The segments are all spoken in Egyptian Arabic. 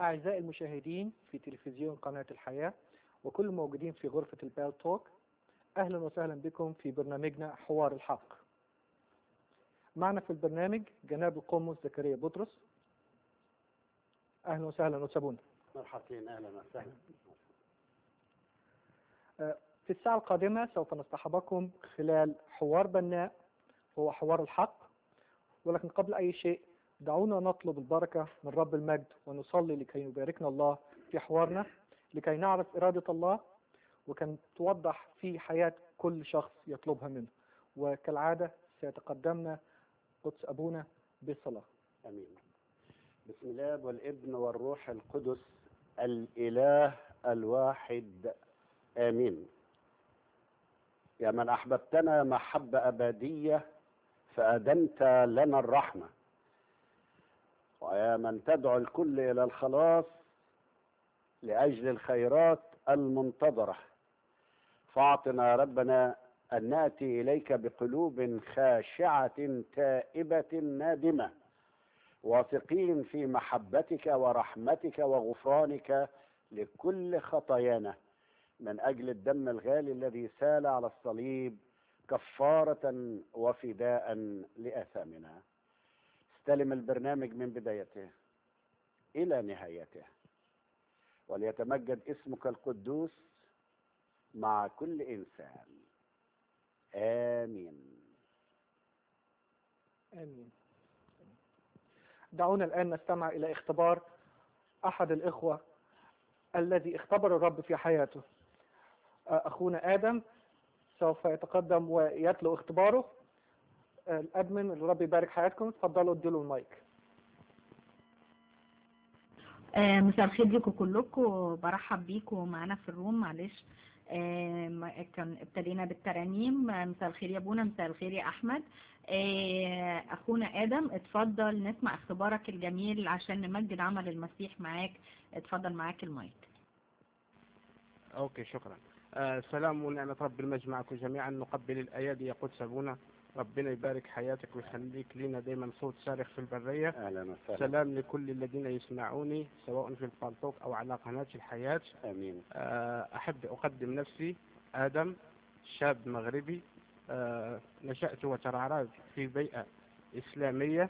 أعزائي المشاهدين في تلفزيون قناة الحياة وكل الموجودين في غرفة البال توك أهلا وسهلا بكم في برنامجنا حوار الحق معنا في البرنامج جناب القمص زكريا بطرس أهلا وسهلا وسابونا مرحبتين اهلا وسهلا في الساعة القادمة سوف نصطحبكم خلال حوار بناء هو حوار الحق ولكن قبل أي شيء دعونا نطلب البركة من رب المجد ونصلي لكي يباركنا الله في حوارنا لكي نعرف إرادة الله وكان توضح في حياة كل شخص يطلبها منه وكالعادة سيتقدمنا قدس أبونا بالصلاة امين بسم الله والابن والروح القدس الاله الواحد امين يا من احببتنا محبه ابديه فادمت لنا الرحمه ويا من تدعو الكل الى الخلاص لاجل الخيرات المنتظره فاعطنا يا ربنا ان ناتي اليك بقلوب خاشعه تائبه نادمه واثقين في محبتك ورحمتك وغفرانك لكل خطايانا من اجل الدم الغالي الذي سال على الصليب كفاره وفداء لاثامنا استلم البرنامج من بدايته الى نهايته وليتمجد اسمك القدوس مع كل انسان امين آمين دعونا الآن نستمع إلى اختبار أحد الإخوة الذي اختبر الرب في حياته أخونا آدم سوف يتقدم ويتلو اختباره الأدمن الرب يبارك حياتكم تفضلوا اديله المايك آه، مساء الخير لكم كلكم برحب بيكم معانا في الروم معلش آه، ما- كان ابتدينا بالترانيم آه، مساء الخير يا ابونا مساء الخير يا احمد آه، اخونا ادم اتفضل نسمع اختبارك الجميل عشان نمجد عمل المسيح معاك اتفضل معاك المايك اوكي شكرا آه سلام ونعمة رب المجد معكم جميعا نقبل الايادي يقود سابونا ربنا يبارك حياتك ويخليك لنا دايما صوت صارخ في البرية اهلا وسهلا سلام لكل الذين يسمعوني سواء في البالتوك او على قناة الحياة امين آه احب اقدم نفسي ادم شاب مغربي آه نشأت وترعرعت في بيئة اسلامية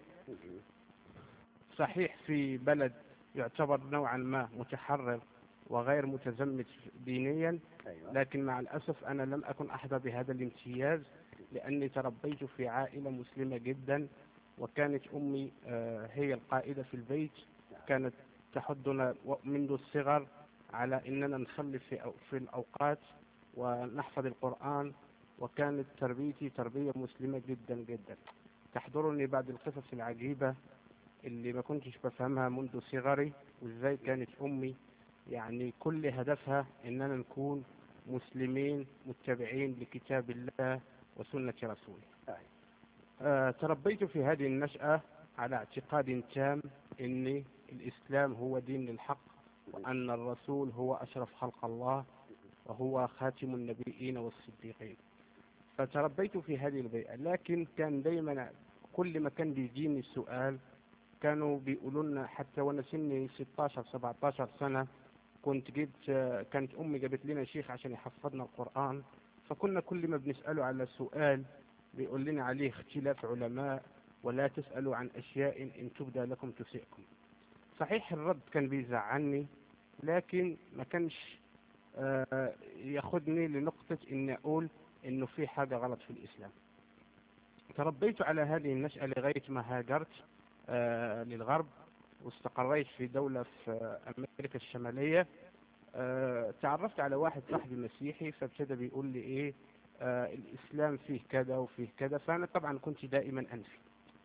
صحيح في بلد يعتبر نوعا ما متحرر وغير متزمت دينيا ايوه لكن مع الأسف أنا لم أكن أحظى بهذا الامتياز لأني تربيت في عائلة مسلمة جدا وكانت أمي آه، هي القائدة في البيت كانت تحضنا و- منذ الصغر على أننا نصلي في أو- في الأوقات ونحفظ القرآن وكانت تربيتي تربية مسلمة جدا جدا تحضرني بعض القصص العجيبة اللي ما كنتش بفهمها منذ صغري وازاي كانت أمي يعني كل هدفها اننا نكون مسلمين متبعين لكتاب الله وسنة رسوله أيوة. آه تربيت في هذه النشأة على اعتقاد تام ان الاسلام هو دين الحق وان الرسول هو اشرف خلق الله وهو خاتم النبيين والصديقين فتربيت في هذه البيئة لكن كان دايما كل ما كان بيجيني السؤال كانوا بيقولوا لنا حتى وانا سني 16 17 سنة كنت جبت كانت امي جابت لنا شيخ عشان يحفظنا القرآن فكنا كل ما بنسأله على سؤال بيقول لنا عليه اختلاف علماء ولا تسألوا عن اشياء ان تبدى لكم تسئكم صحيح الرد كان بيزعلني لكن ما كانش آه، ياخدني لنقطة اني اقول انه في حاجة غلط في الاسلام تربيت على هذه النشأة لغاية ما هاجرت آه، للغرب واستقريت في دولة في آه، أمريكا الشمالية آه، تعرفت على واحد صاحبي مسيحي فابتدى بيقول لي إيه آه، الإسلام فيه كذا وفيه كذا فأنا طبعا كنت دائما أنفي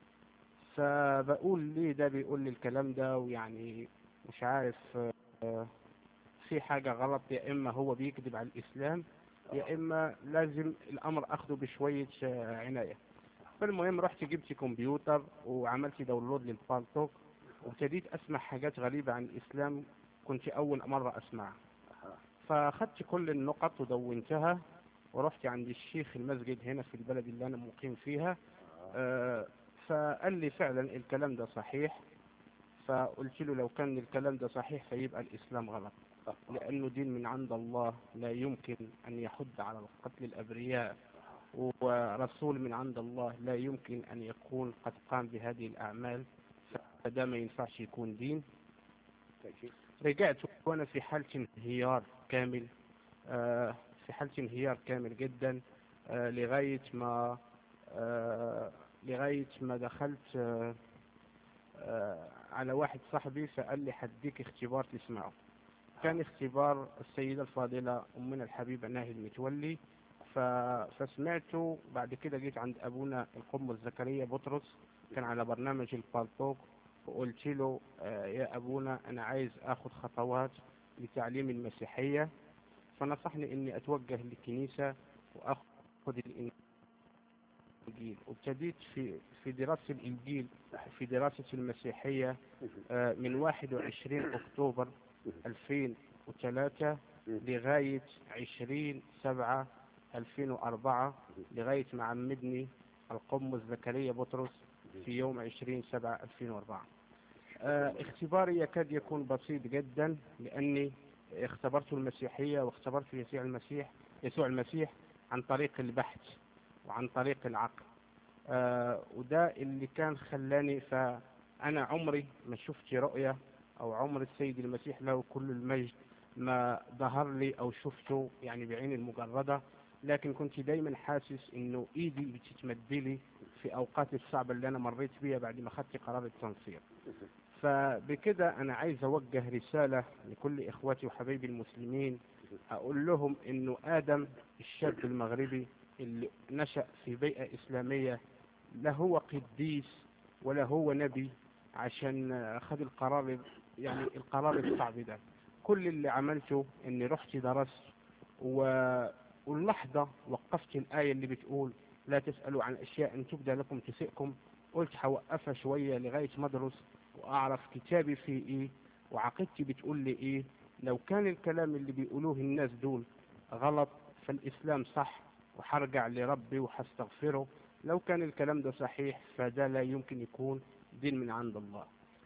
فبقول ليه ده بيقول لي الكلام ده ويعني مش عارف آه، في حاجة غلط يا إما هو بيكذب على الإسلام يا إما لازم الأمر أخده بشوية آه، عناية فالمهم رحت جبت كمبيوتر وعملت داونلود للبالتوك وابتديت اسمع حاجات غريبة عن الاسلام كنت اول مرة اسمعها فاخدت كل النقط ودونتها ورحت عند الشيخ المسجد هنا في البلد اللي انا مقيم فيها آه، فقال لي فعلا الكلام ده صحيح فقلت له لو كان الكلام ده صحيح فيبقى الإسلام غلط لأنه دين من عند الله لا يمكن أن يحد على قتل الأبرياء ورسول من عند الله لا يمكن أن يكون قد قام بهذه الأعمال فده ما ينفعش يكون دين رجعت وأنا في حالة انهيار كامل آه، في حالة انهيار كامل جدا آه، لغاية ما آه، لغاية ما دخلت آه، آه، على واحد صاحبي فقال لي حديك اختبار تسمعه كان اختبار السيدة الفاضلة أمنا الحبيبة ناهي المتولي ف... فسمعته بعد كده جيت عند أبونا القمص زكريا بطرس كان على برنامج البالتوك وقلت له آه، يا أبونا أنا عايز أخذ خطوات لتعليم المسيحية فنصحني إني أتوجه للكنيسة وأخذ الإنجيل وابتديت في في دراسة الإنجيل في دراسة المسيحية آه، من 21 أكتوبر 2003 لغاية 20 7 2004 لغاية ما عمدني القمص زكريا بطرس في يوم 20 7 2004 آه، اختباري يكاد يكون بسيط جدا لأني اختبرت المسيحية واختبرت يسوع المسيح يسوع المسيح عن طريق البحث وعن طريق العقل آه، وده اللي كان خلاني فأنا عمري ما شفت رؤية أو عمر السيد المسيح له كل المجد ما ظهر لي أو شفته يعني بعين المجردة لكن كنت دايما حاسس إنه إيدي بتتمدلي في أوقات الصعبة اللي أنا مريت بيها بعد ما خدت قرار التنصير فبكده أنا عايز أوجه رسالة لكل إخواتي وحبايبي المسلمين أقول لهم إنه آدم الشاب المغربي اللي نشأ في بيئة إسلامية لا هو قديس ولا هو نبي عشان خد القرار يعني القرار الصعب ده كل اللي عملته اني رحت درست و... واللحظة وقفت الآية اللي بتقول لا تسألوا عن أشياء إن تبدى لكم تسئكم قلت هوقفها شوية لغاية ما أدرس وأعرف كتابي فيه إيه وعقيدتي بتقول لي إيه لو كان الكلام اللي بيقولوه الناس دول غلط فالإسلام صح وحرجع لربي وحستغفره لو كان الكلام ده صحيح فده لا يمكن يكون دين من عند الله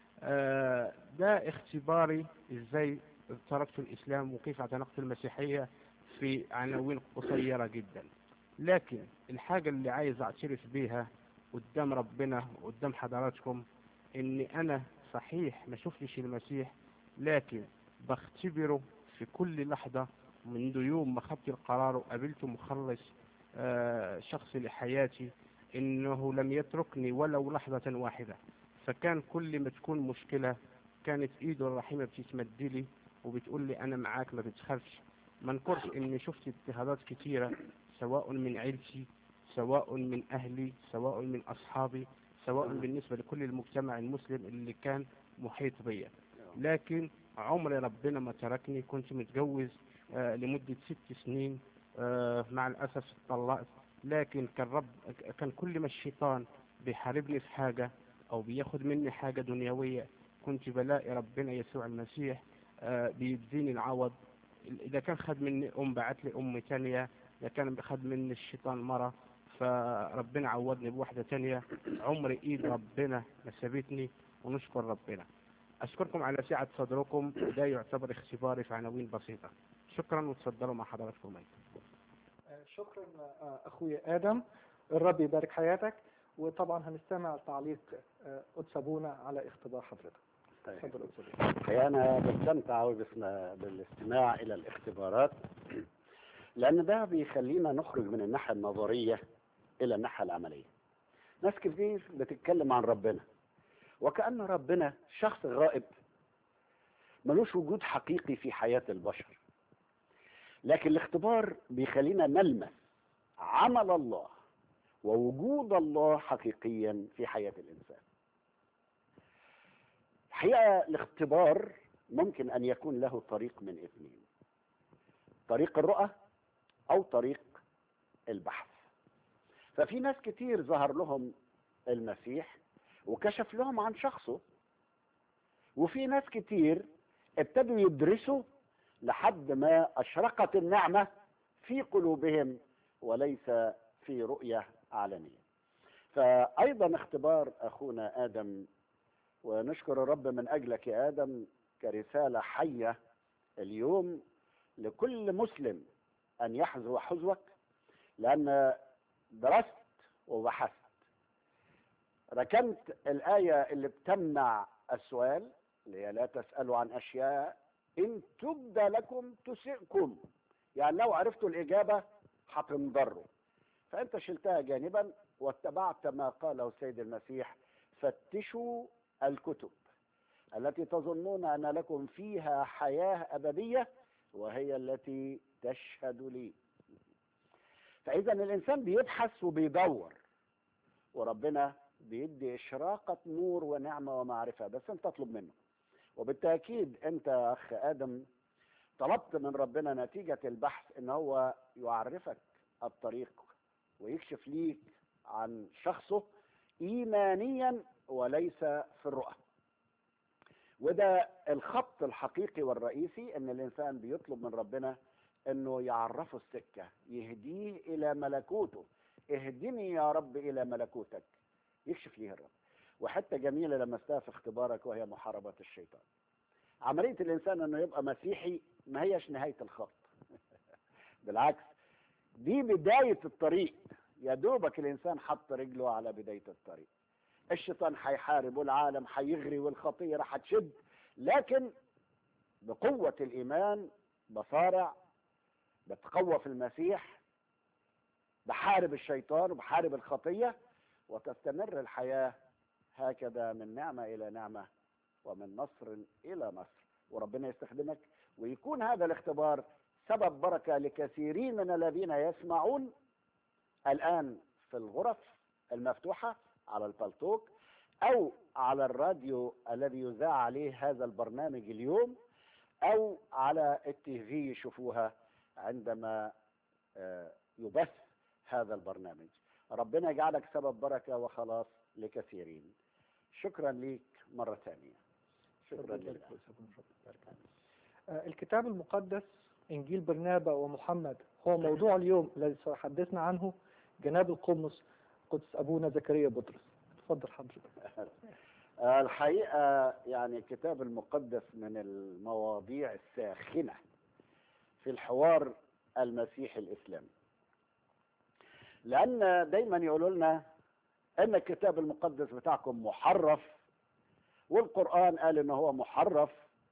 آه، ده اختباري ازاي تركت الاسلام وكيف اعتنقت المسيحية في عناوين قصيرة جدا لكن الحاجة اللي عايز اعترف بيها قدام ربنا وقدام حضراتكم اني انا صحيح ما شفتش المسيح لكن بختبره في كل لحظة منذ يوم ما خدت القرار وقابلت مخلص آه، شخص لحياتي انه لم يتركني ولو لحظة واحدة فكان كل ما تكون مشكلة كانت ايده الرحيمة بتتمدلي وبتقول لي انا معاك ما بتخافش ما انكرش اني شفت اضطهادات كتيرة سواء من عيلتي سواء من اهلي سواء من اصحابي سواء بالنسبة لكل المجتمع المسلم اللي كان محيط بيا لكن عمر ربنا ما تركني كنت متجوز آه لمدة ست سنين آه مع الأسف اتطلقت لكن كان رب كان كل ما الشيطان بيحاربني في حاجة أو بياخد مني حاجة دنيوية كنت بلاقي ربنا يسوع المسيح آه بيديني العوض إذا كان خد مني أم بعت لي أم تانية إذا كان خد مني الشيطان مرة فربنا عوضني بواحدة تانية عمر إيد ربنا ما سابتني ونشكر ربنا أشكركم على سعة صدركم وده يعتبر اختباري في عناوين بسيطة شكرا وتفضلوا مع حضراتكم أيضا آه، شكرا آه، أخوي آدم الرب يبارك حياتك وطبعا هنستمع تعليق آه، قدس أبونا على اختبار حضرتك اتفضل قدس أبونا الحقيقة أنا بستمتع وبسنا- بالاستماع إلى الاختبارات لأن ده بيخلينا نخرج من الناحية النظرية إلى الناحية العملية ناس كتير بتتكلم عن ربنا وكأن ربنا شخص غائب ملوش وجود حقيقي في حياة البشر لكن الاختبار بيخلينا نلمس عمل الله ووجود الله حقيقيا في حياة الإنسان الحقيقة الاختبار ممكن أن يكون له طريق من اثنين طريق الرؤى أو طريق البحث ففي ناس كتير ظهر لهم المسيح وكشف لهم عن شخصه وفي ناس كتير ابتدوا يدرسوا لحد ما أشرقت النعمة في قلوبهم وليس في رؤية علنية فأيضا اختبار أخونا آدم ونشكر الرب من أجلك يا آدم كرسالة حية اليوم لكل مسلم أن يحذو حذوك لأن درست وبحثت ركنت الآية اللي بتمنع السؤال اللي هي لا تسألوا عن أشياء إن تبدى لكم تسئكم يعني لو عرفتوا الإجابة هتنضروا فأنت شلتها جانبا واتبعت ما قاله السيد المسيح فتشوا الكتب التي تظنون أن لكم فيها حياة أبدية وهي التي تشهد لي فإذا الإنسان بيبحث وبيدور وربنا بيدي إشراقة نور ونعمة ومعرفة بس أنت تطلب منه وبالتأكيد أنت يا أخ آدم طلبت من ربنا نتيجة البحث إن هو يعرفك الطريق ويكشف ليك عن شخصه إيمانيا وليس في الرؤى وده الخط الحقيقي والرئيسي ان الانسان بيطلب من ربنا انه يعرفه السكه يهديه الى ملكوته اهدني يا رب الى ملكوتك يكشف ليه الرب وحتى جميله لمستها في اختبارك وهي محاربه الشيطان عمليه الانسان انه يبقى مسيحي ما هيش نهايه الخط بالعكس دي بدايه الطريق يا دوبك الانسان حط رجله على بدايه الطريق الشيطان هيحارب والعالم هيغري والخطيه راح تشد لكن بقوه الايمان بصارع بتقوى في المسيح بحارب الشيطان وبحارب الخطيه وتستمر الحياه هكذا من نعمه الى نعمه ومن نصر الى نصر وربنا يستخدمك ويكون هذا الاختبار سبب بركه لكثيرين من الذين يسمعون الان في الغرف المفتوحه على البلتوك او على الراديو الذي يذاع عليه هذا البرنامج اليوم او على التي في يشوفوها عندما آه، يبث هذا البرنامج ربنا يجعلك سبب بركه وخلاص لكثيرين شكرا ليك مره ثانيه شكرا لك آه، الكتاب المقدس إنجيل برنابا ومحمد هو موضوع اليوم الذي سيحدثنا عنه جناب القمص قدس أبونا زكريا بطرس تفضل حضرتك آه، الحقيقه يعني الكتاب المقدس من المواضيع الساخنه في الحوار المسيحي الاسلامي لان دايما يقولوا لنا ان الكتاب المقدس بتاعكم محرف والقران قال ان هو محرف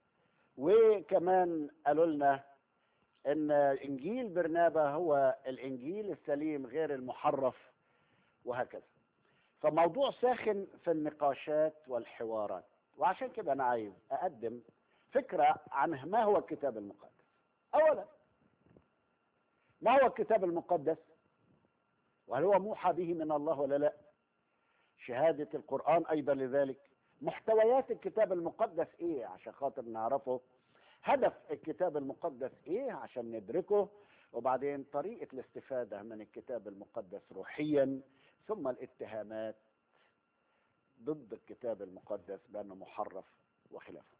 وكمان قالوا لنا ان انجيل برنابا هو الانجيل السليم غير المحرف وهكذا فموضوع ساخن في النقاشات والحوارات وعشان كده انا عايز اقدم فكره عن ما هو الكتاب المقدس اولا ما هو الكتاب المقدس وهل هو موحى به من الله ولا لا شهاده القران ايضا لذلك محتويات الكتاب المقدس ايه عشان خاطر نعرفه هدف الكتاب المقدس ايه عشان ندركه وبعدين طريقه الاستفاده من الكتاب المقدس روحيا ثم الاتهامات ضد الكتاب المقدس بانه محرف وخلافه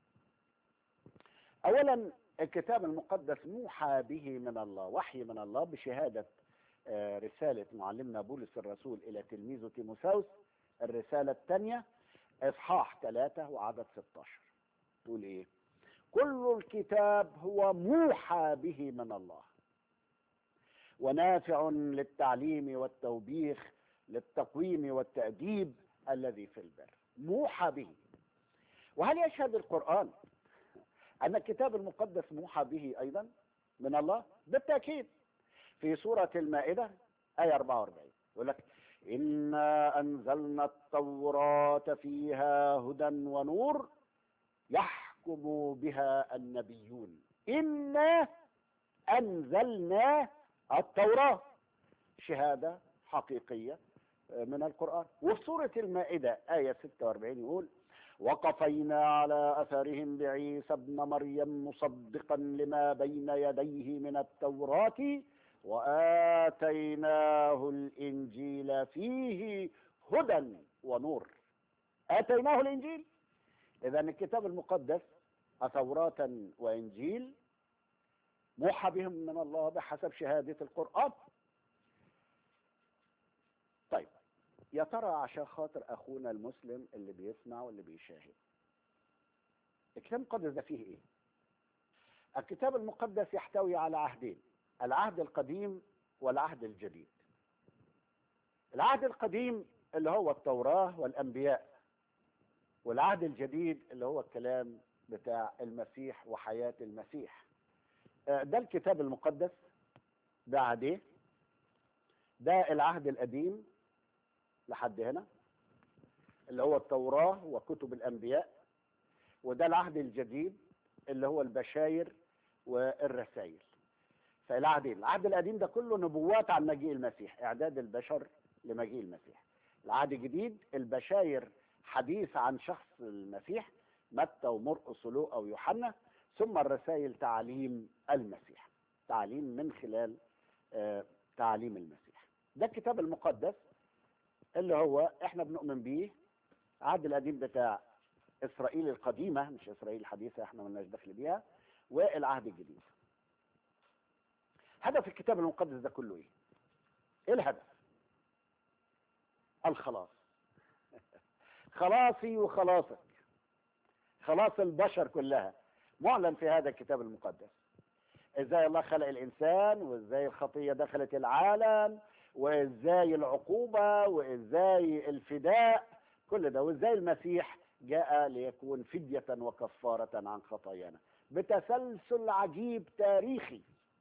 اولا الكتاب المقدس موحى به من الله وحي من الله بشهاده آه، رساله معلمنا بولس الرسول الى تلميذه تيموثاوس الرساله الثانيه اصحاح ثلاثة وعدد 16 تقول ايه كل الكتاب هو موحى به من الله ونافع للتعليم والتوبيخ للتقويم والتأديب الذي في البر موحى به وهل يشهد القرآن أن الكتاب المقدس موحى به أيضا من الله بالتأكيد في سورة المائدة آية 44 يقول لك إنا أنزلنا التوراة فيها هدى ونور يحكم بها النبيون إنا أنزلنا التوراة شهادة حقيقية من القرآن وفي سورة المائدة آية 46 يقول وقفينا على أثرهم بعيسى ابن مريم مصدقا لما بين يديه من التوراة وآتيناه الإنجيل فيه هدى ونور آتيناه الإنجيل إذا الكتاب المقدس توراة وإنجيل موحى بهم من الله بحسب شهادة القرآن طيب يا ترى عشان خاطر اخونا المسلم اللي بيسمع واللي بيشاهد الكتاب المقدس ده فيه ايه الكتاب المقدس يحتوي على عهدين العهد القديم والعهد الجديد العهد القديم اللي هو التوراة والأنبياء والعهد الجديد اللي هو الكلام بتاع المسيح وحياة المسيح آه، ده الكتاب المقدس ده عهديه ده العهد القديم لحد هنا اللي هو التوراة وكتب الأنبياء وده العهد الجديد اللي هو البشاير والرسائل فالعهدين العهد القديم ده كله نبوات عن مجيء المسيح إعداد البشر لمجيء المسيح العهد الجديد البشاير حديث عن شخص المسيح متى ومرقس ولوقا ويوحنا ثم الرسائل تعليم المسيح تعليم من خلال آه، تعليم المسيح ده الكتاب المقدس اللي هو احنا بنؤمن بيه العهد القديم بتاع اسرائيل القديمه مش اسرائيل الحديثه احنا مالناش دخل بيها والعهد الجديد هدف الكتاب المقدس ده كله ايه ايه الهدف الخلاص خلاصي وخلاصك خلاص البشر كلها معلن في هذا الكتاب المقدس ازاي الله خلق الانسان وازاي الخطيه دخلت العالم وازاي العقوبه وازاي الفداء كل ده وازاي المسيح جاء ليكون فدية وكفارة عن خطايانا بتسلسل عجيب تاريخي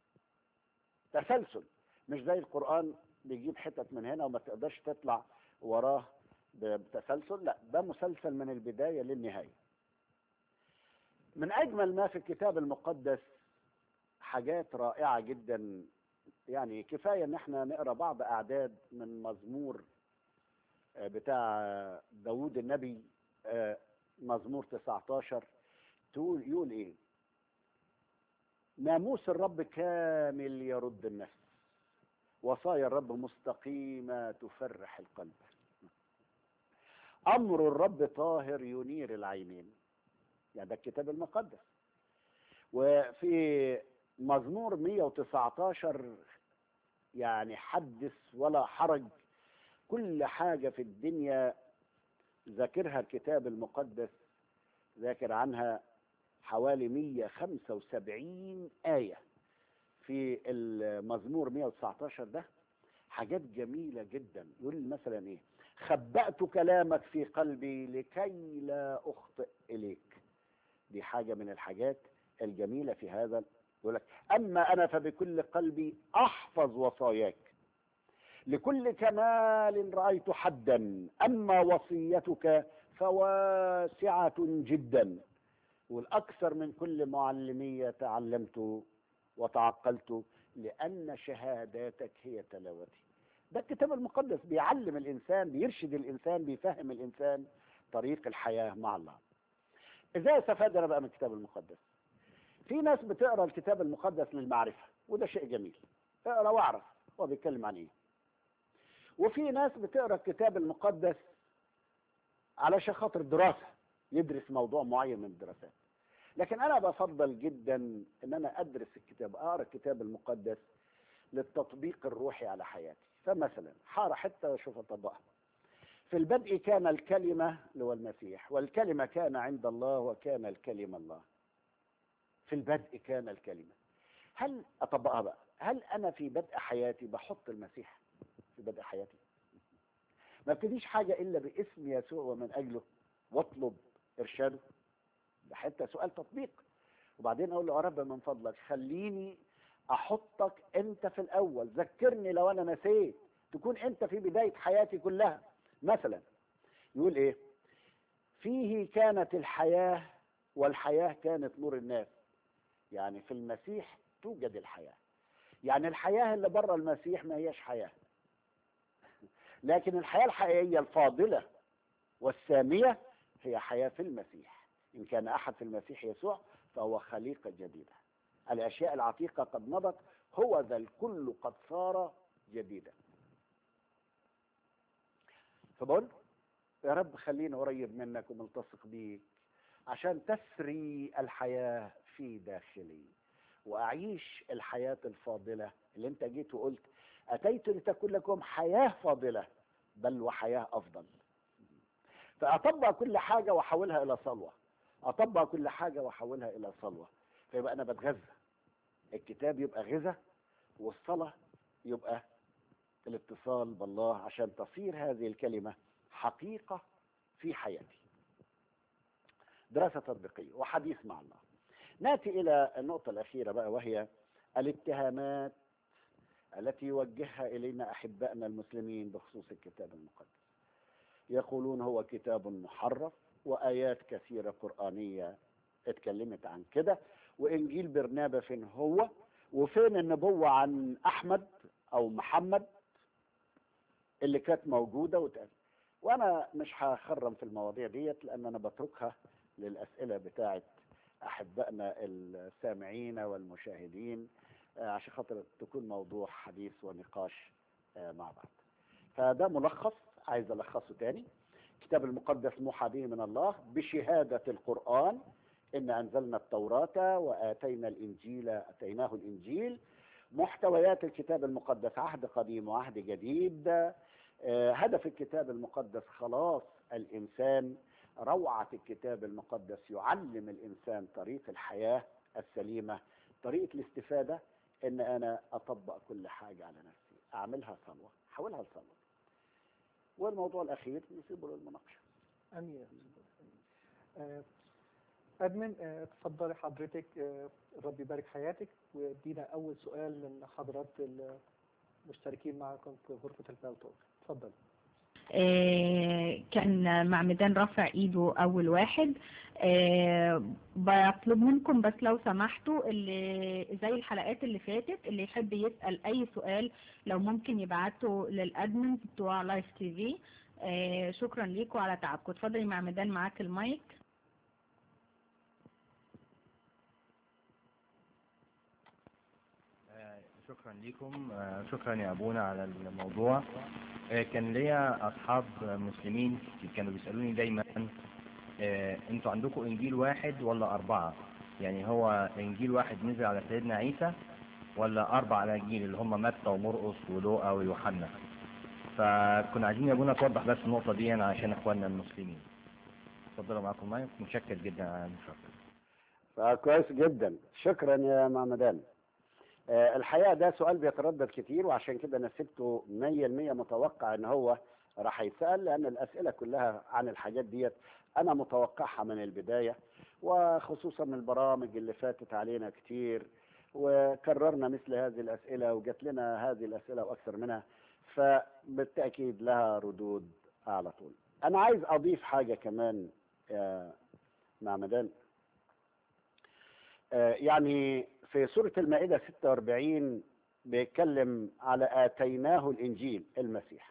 تسلسل مش زي القرآن بيجيب حتت من هنا وما تقدرش تطلع وراه بتسلسل لا ده مسلسل من البداية للنهاية من أجمل ما في الكتاب المقدس حاجات رائعة جدا يعني كفاية ان احنا نقرأ بعض أعداد من مزمور آه، بتاع داوود النبي آه، مزمور 19 تقول يقول ايه ناموس الرب كامل يرد النفس وصايا الرب مستقيمة تفرح القلب أمر الرب طاهر ينير العينين يعني ده الكتاب المقدس وفي مزمور 119 يعني حدث ولا حرج كل حاجة في الدنيا ذاكرها الكتاب المقدس ذاكر عنها حوالي 175 آية في المزمور 119 ده حاجات جميلة جدا يقول مثلا ايه خبأت كلامك في قلبي لكي لا أخطئ إليك دي حاجة من الحاجات الجميلة في هذا يقول لك أما أنا فبكل قلبي أحفظ وصاياك لكل كمال رأيت حدا أما وصيتك فواسعة جدا والأكثر من كل معلمية تعلمت وتعقلت لأن شهاداتك هي تلاوتي ده الكتاب المقدس بيعلم الإنسان بيرشد الإنسان بيفهم الإنسان طريق الحياة مع الله إزاي استفاد بقى من الكتاب المقدس في ناس بتقرأ الكتاب المقدس للمعرفة وده شيء جميل اقرأ واعرف هو بيتكلم عن ايه وفي ناس بتقرا الكتاب المقدس علشان خاطر دراسه يدرس موضوع معين من الدراسات لكن انا بفضل جدا ان انا ادرس الكتاب اقرا الكتاب المقدس للتطبيق الروحي على حياتي فمثلا حاره حتى واشوف اطبقها في البدء كان الكلمه اللي هو المسيح والكلمه كان عند الله وكان الكلمه الله في البدء كان الكلمه هل اطبقها بقى هل انا في بدء حياتي بحط المسيح في بدء حياتي ما ابتديش حاجة إلا باسم يسوع ومن أجله واطلب إرشاده ده حتى سؤال تطبيق وبعدين أقول له يا رب من فضلك خليني أحطك أنت في الأول ذكرني لو أنا نسيت تكون أنت في بداية حياتي كلها مثلا يقول إيه فيه كانت الحياة والحياة كانت نور الناس يعني في المسيح توجد الحياة يعني الحياة اللي بره المسيح ما هيش حياة لكن الحياة الحقيقية الفاضلة والسامية هي حياة في المسيح إن كان أحد في المسيح يسوع فهو خليقة جديدة الأشياء العتيقة قد مضت هو ذا الكل قد صار جديدا فبقول يا رب خليني قريب منك وملتصق بيك عشان تسري الحياة في داخلي وأعيش الحياة الفاضلة اللي أنت جيت وقلت أتيت لتكون لكم حياة فاضلة بل وحياة أفضل فأطبق كل حاجة وأحولها إلى صلوة أطبق كل حاجة وأحولها إلى صلوة فيبقى أنا بتغذى الكتاب يبقى غذاء والصلاة يبقى الاتصال بالله عشان تصير هذه الكلمة حقيقة في حياتي دراسة تطبيقية وحديث مع الله ناتي إلى النقطة الأخيرة بقى وهي الاتهامات التي يوجهها إلينا أحبائنا المسلمين بخصوص الكتاب المقدس يقولون هو كتاب محرف وآيات كثيرة قرآنية اتكلمت عن كده وإنجيل برنابا فين هو وفين النبوة عن أحمد أو محمد اللي كانت موجودة وتقال وأنا مش هخرم في المواضيع ديت لأن أنا بتركها للأسئلة بتاعت أحبائنا السامعين والمشاهدين آه، عشان خاطر تكون موضوع حديث ونقاش آه، مع بعض فده ملخص عايز ألخصه تاني الكتاب المقدس موحى به من الله بشهادة القرآن إن أنزلنا التوراة وآتينا الإنجيل أتيناه الإنجيل محتويات الكتاب المقدس عهد قديم وعهد جديد آه، هدف الكتاب المقدس خلاص الإنسان روعة الكتاب المقدس يعلم الإنسان طريق الحياة السليمة طريقة الاستفادة إن أنا أطبق كل حاجة على نفسي أعملها صلوة حولها لصلوة والموضوع الأخير نسيبه للمناقشة امين يا أستاذ. آه، ادمن آه، اتفضلي حضرتك آه، ربي يبارك حياتك وادينا اول سؤال من حضرات المشتركين معكم في غرفه البالتوك اتفضل آه، كان معمدان رافع ايده اول واحد آه، بطلب منكم بس لو سمحتوا اللي زي الحلقات اللي فاتت اللي يحب يسأل اي سؤال لو ممكن يبعته للادمنز بتوع لايف تي في آه، شكرا ليكم على تعبكم اتفضل يا معمدان معاك المايك آه، شكرا لكم آه، شكرا يا ابونا على الموضوع آه، كان ليا اصحاب مسلمين كانوا بيسالوني دايما آه، انتوا عندكم انجيل واحد ولا اربعه يعني هو انجيل واحد نزل على سيدنا عيسى ولا اربع اناجيل اللي هم متى ومرقس ولوقا ويوحنا فكنا عايزين يا ابونا توضح بس النقطه دي عشان اخواننا المسلمين اتفضلوا معاكم مايك متشكر جدا على المشاركه فكويس جدا شكرا يا معمدان آه، الحقيقة ده سؤال بيتردد كتير وعشان كده أنا سبته مية المية متوقع إن هو راح يتسأل لأن الأسئلة كلها عن الحاجات ديت أنا متوقعها من البداية وخصوصا من البرامج اللي فاتت علينا كتير وكررنا مثل هذه الأسئلة وجات لنا هذه الأسئلة وأكثر منها فبالتأكيد لها ردود على طول أنا عايز أضيف حاجة كمان يا معمدان آه، يعني في سورة المائدة 46 بيتكلم على آتيناه الإنجيل المسيح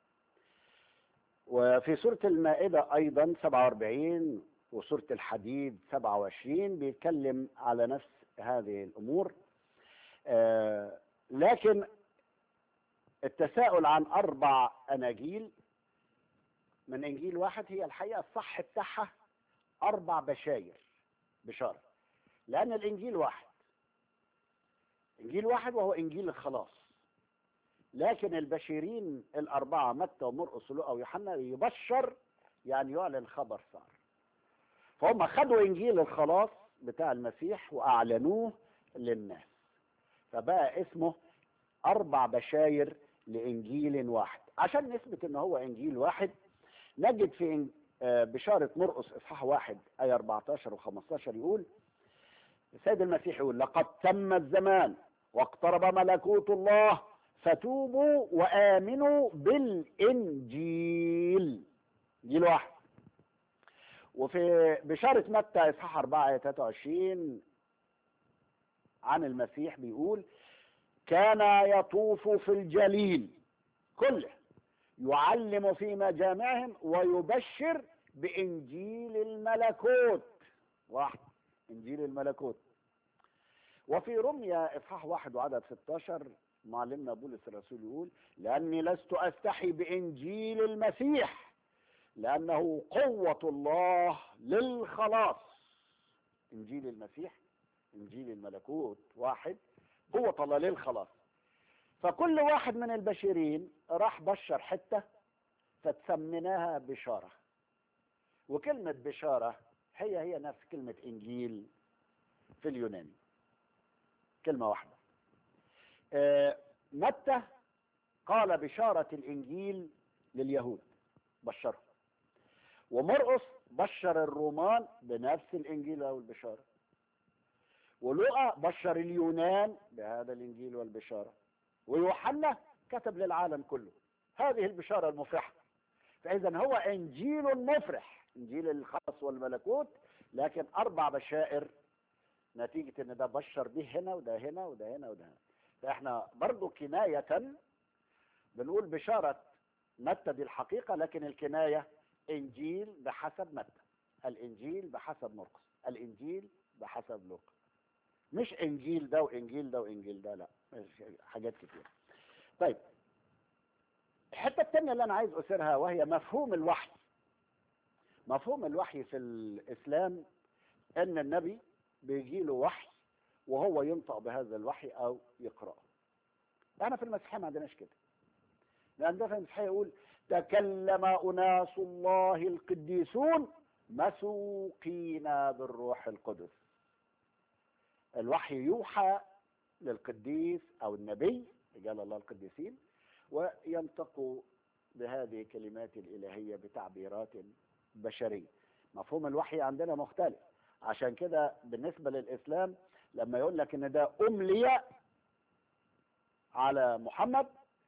وفي سورة المائدة أيضا 47 وسورة الحديد 27 بيتكلم على نفس هذه الأمور آه، لكن التساؤل عن أربع أناجيل من إنجيل واحد هي الحقيقة الصح بتاعها أربع بشاير بشارة لأن الإنجيل واحد إنجيل واحد وهو إنجيل الخلاص لكن البشيرين الأربعة متى ومرقس ولوقا ويوحنا يبشر يعني يعلن خبر صار فهم خدوا إنجيل الخلاص بتاع المسيح وأعلنوه للناس فبقى اسمه أربع بشاير لإنجيل واحد عشان نثبت إن هو إنجيل واحد نجد في إن- آه، بشارة مرقس إصحاح واحد آية 14 و15 يقول السيد المسيح يقول لقد تم الزمان واقترب ملكوت الله فتوبوا وآمنوا بالإنجيل إنجيل واحد وفي بشارة متى إصحاح 4 آية 23 عن المسيح بيقول كان يطوف في الجليل كله يعلم في مجامعهم ويبشر بإنجيل الملكوت واحد إنجيل الملكوت وفي رمية إصحاح واحد وعدد 16 معلمنا بولس الرسول يقول لأني لست أستحي بإنجيل المسيح لأنه قوة الله للخلاص إنجيل المسيح إنجيل الملكوت واحد قوة الله للخلاص فكل واحد من البشرين راح بشر حتة فتسميناها بشارة وكلمة بشارة هي هي نفس كلمة إنجيل في اليوناني كلمة واحدة آه، متى قال بشارة الإنجيل لليهود بشرهم ومرقس بشر الرومان بنفس الإنجيل أو البشارة ولوقا بشر اليونان بهذا الإنجيل والبشارة ويوحنا كتب للعالم كله هذه البشارة المفرحة فإذا هو إنجيل مفرح إنجيل الخاص والملكوت لكن أربع بشائر نتيجة إن ده بشر به هنا وده هنا وده هنا وده هنا فإحنا برضو كناية بنقول بشارة متى دي الحقيقة لكن الكناية إنجيل بحسب متى الإنجيل بحسب مرقس الإنجيل بحسب لوقا مش إنجيل ده وإنجيل ده وإنجيل ده لا مش حاجات كتير طيب الحتة الثانية اللي أنا عايز أثيرها وهي مفهوم الوحي مفهوم الوحي في الإسلام أن النبي بيجي له وحي وهو ينطق بهذا الوحي أو يقرأه احنا في المسيحية ما عندناش كده لأن ده في المسيحية يقول تكلم أناس الله القديسون مسوقين بالروح القدس الوحي يوحى للقديس أو النبي رجال الله القديسين وينطقوا بهذه الكلمات الإلهية بتعبيرات بشرية مفهوم الوحي عندنا مختلف عشان كده بالنسبة للإسلام لما يقول لك إن ده أملي على محمد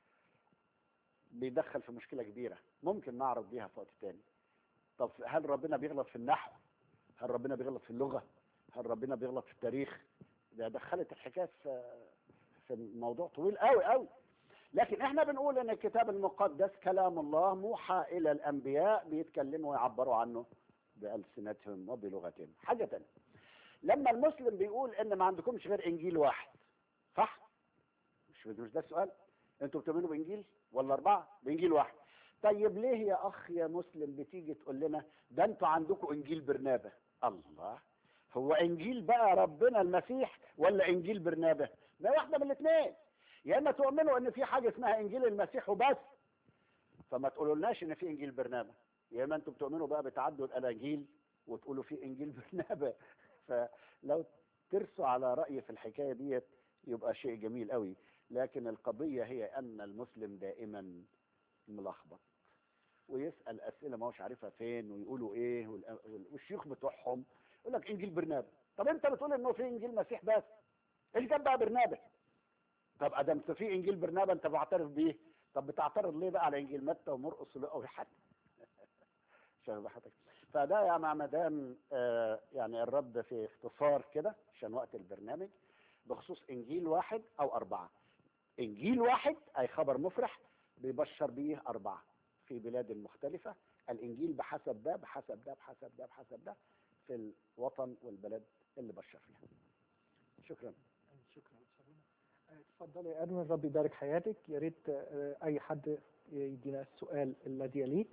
بيدخل في مشكلة كبيرة ممكن نعرض بيها في وقت تاني طب هل ربنا بيغلط في النحو هل ربنا بيغلط في اللغة هل ربنا بيغلط في التاريخ ده دخلت الحكاية في في موضوع طويل قوي قوي لكن احنا بنقول ان الكتاب المقدس كلام الله موحى الى الانبياء بيتكلموا ويعبروا عنه بألسنتهم وبلغتهم حاجة تانية لما المسلم بيقول ان ما عندكمش غير انجيل واحد صح مش مش ده السؤال انتوا بتؤمنوا بانجيل ولا اربعه بانجيل واحد طيب ليه يا اخ يا مسلم بتيجي تقول لنا ده انتوا عندكم انجيل برنابه الله هو انجيل بقى ربنا المسيح ولا انجيل برنابه ده واحده من الاثنين يا اما تؤمنوا ان في حاجه اسمها انجيل المسيح وبس فما تقولولناش ان في انجيل برنابه يا اما انتوا بتؤمنوا بقى بتعدد الاناجيل وتقولوا في انجيل برنابه فلو ترسوا على رايي في الحكايه ديت يبقى شيء جميل قوي لكن القضيه هي ان المسلم دائما ملخبط ويسال اسئله ما هوش عارفها فين ويقولوا ايه والأ- والشيوخ بتوعهم يقول لك انجيل برنابه طب انت بتقول انه في انجيل مسيح بس ايش جاب بقى برنابه طب ادم في انجيل برنابه انت معترف بيه طب بتعترض ليه بقى على انجيل متى ومرقس ولوقا وحتى عشان حضرتك فده يا معمدان آه يعني الرد في اختصار كده عشان وقت البرنامج بخصوص انجيل واحد او اربعه انجيل واحد اي خبر مفرح بيبشر بيه اربعه في بلاد مختلفه الانجيل بحسب ده بحسب ده بحسب ده بحسب ده في الوطن والبلد اللي بشر فيها شكرا شكرا اتفضلي يا ادم ربي يبارك حياتك يا ريت آه، اي حد يدينا السؤال الذي يليه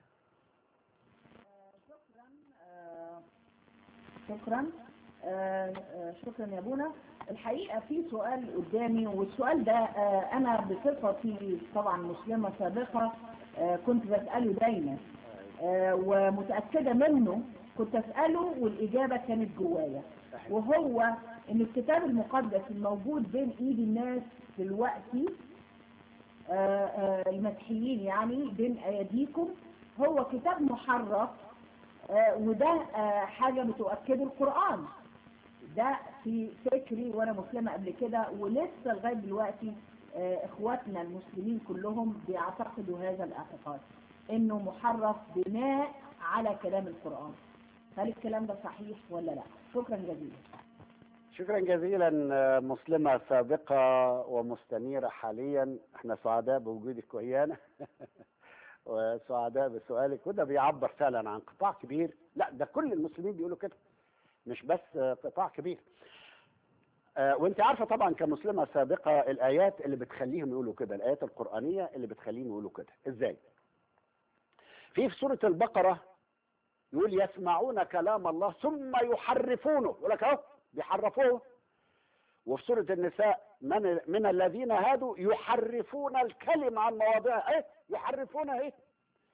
آه، شكرا آه، آه، شكرا يا بونا الحقيقة في سؤال قدامي والسؤال ده آه، أنا بصفتي طبعا مسلمة سابقة آه، كنت بسأله دايما آه، ومتأكدة منه كنت أسأله والإجابة كانت جوايا وهو إن الكتاب المقدس الموجود بين إيد الناس دلوقتي آه، آه، المسيحيين يعني بين أيديكم هو كتاب محرف آه، وده آه، حاجة بتؤكده القرآن ده في فكري وانا مسلمة قبل كده ولسه لغاية دلوقتي آه، اخواتنا المسلمين كلهم بيعتقدوا هذا الاعتقاد انه محرف بناء على كلام القرآن هل الكلام ده صحيح ولا لا شكرا جزيلا شكرا جزيلا آه، مسلمة سابقة ومستنيرة حاليا احنا سعداء بوجودك ويانا وسعداء بسؤالك وده بيعبر فعلا عن قطاع كبير لا ده كل المسلمين بيقولوا كده مش بس آه، قطاع كبير آه، وانت عارفة طبعا كمسلمة سابقة الآيات اللي بتخليهم يقولوا كده الآيات القرآنية اللي بتخليهم يقولوا كده ازاي في في سورة البقرة يقول يسمعون كلام الله ثم يحرفونه يقول لك اهو بيحرفوه وفي سورة النساء من, من الذين هادوا يحرفون الكلم عن مواضعه ايه يحرفون ايه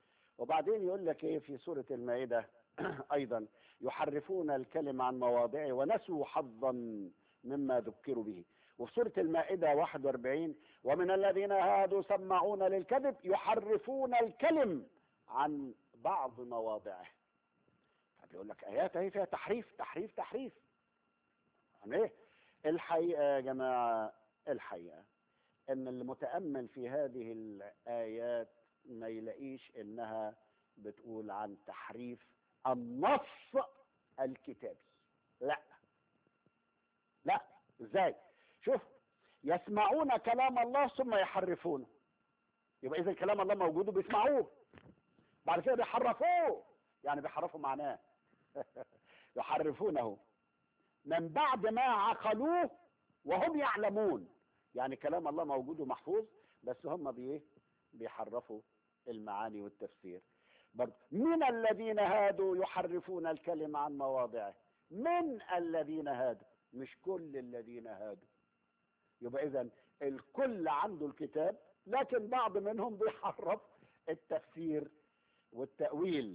وبعدين يقول لك ايه في سورة المائدة ايضا يحرفون الكلم عن مواضعه ونسوا حظا مما ذكروا به وفي سورة المائدة 41 ومن الذين هادوا سمعون للكذب يحرفون الكلم عن بعض مواضعه فبيقول لك ايات اهي فيها تحريف تحريف تحريف يعني ايه الحقيقة يا جماعة الحقيقة ان المتأمل في هذه الآيات ما يلاقيش انها بتقول عن تحريف النص الكتابي لا لا ازاي شوف يسمعون كلام الله ثم يحرفونه يبقى اذا كلام الله موجود وبيسمعوه بعد كده بيحرفوه يعني بيحرفوا معناه يحرفونه من بعد ما عقلوه وهم يعلمون يعني كلام الله موجود ومحفوظ بس هم بايه بيحرفوا المعاني والتفسير برضه من الذين هادوا يحرفون الكلمة عن مواضعه من الذين هادوا مش كل الذين هادوا يبقى اذا الكل عنده الكتاب لكن بعض منهم بيحرف التفسير والتأويل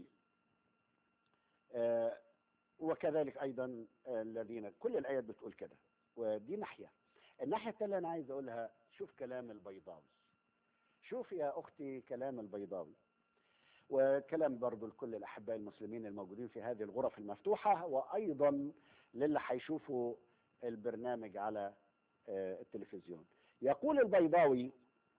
آه وكذلك ايضا الذين كل الايات بتقول كده ودي ناحيه الناحيه الثانيه انا عايز اقولها شوف كلام البيضاوي شوف يا اختي كلام البيضاوي وكلام برضو لكل الاحباء المسلمين الموجودين في هذه الغرف المفتوحه وايضا للي هيشوفوا البرنامج على التلفزيون يقول البيضاوي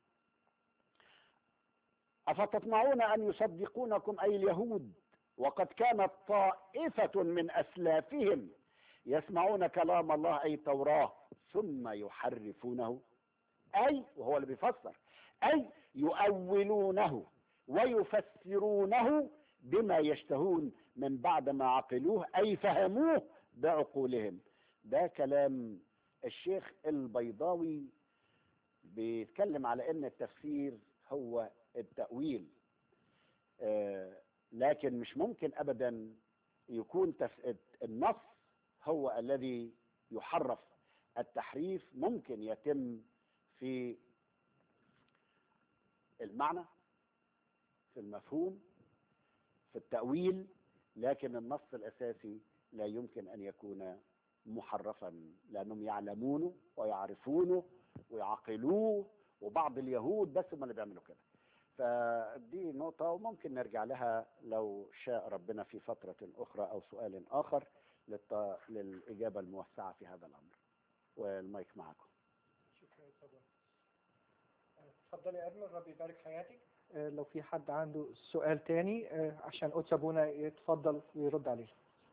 افتطمعون ان يصدقونكم اي اليهود وقد كانت طائفة من أسلافهم يسمعون كلام الله أي توراة ثم يحرفونه أي وهو اللي بيفسر أي يؤولونه ويفسرونه بما يشتهون من بعد ما عقلوه أي فهموه بعقولهم ده كلام الشيخ البيضاوي بيتكلم على ان التفسير هو التأويل آه لكن مش ممكن ابدا يكون تف... النص هو الذي يحرف التحريف ممكن يتم في المعنى في المفهوم في التأويل لكن النص الأساسي لا يمكن أن يكون محرفا لأنهم يعلمونه ويعرفونه ويعقلوه وبعض اليهود بس هم اللي بيعملوا كده فدي نقطة وممكن نرجع لها لو شاء ربنا في فترة أخرى أو سؤال آخر للط... للإجابة الموسعة في هذا الأمر والمايك معكم شكرا طبعا اتفضلي يا أدمر ربي يبارك حياتك آه، لو في حد عنده سؤال تاني آه، عشان قدس أبونا يتفضل ويرد عليه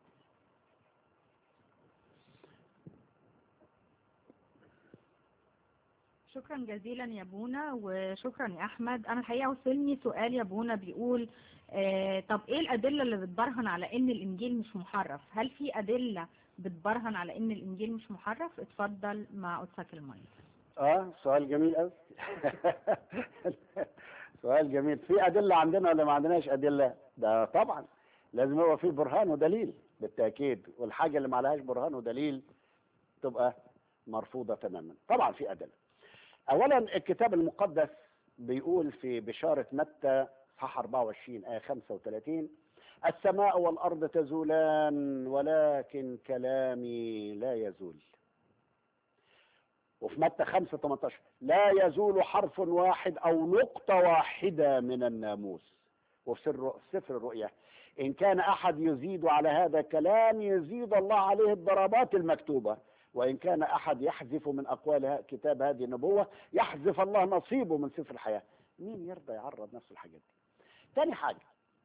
شكرا جزيلا يا بونا وشكرا يا احمد انا الحقيقه وصلني سؤال يا بونا بيقول آه طب ايه الادله اللي بتبرهن على ان الانجيل مش محرف هل في ادله بتبرهن على ان الانجيل مش محرف اتفضل مع قدسك المايك اه سؤال جميل قوي سؤال جميل في ادله عندنا ولا ما عندناش ادله ده طبعا لازم يبقى في برهان ودليل بالتاكيد والحاجه اللي ما عليهاش برهان ودليل تبقى مرفوضه تماما طبعا في ادله اولا الكتاب المقدس بيقول في بشاره متى صح 24 ايه 35 السماء والارض تزولان ولكن كلامي لا يزول وفي متى 5 18 لا يزول حرف واحد او نقطه واحده من الناموس وفي سر سفر الرؤيا ان كان احد يزيد على هذا الكلام يزيد الله عليه الضربات المكتوبه وإن كان أحد يحذف من أقوال كتاب هذه النبوة يحذف الله نصيبه من سفر الحياة مين يرضى يعرض نفسه الحاجات دي تاني حاجة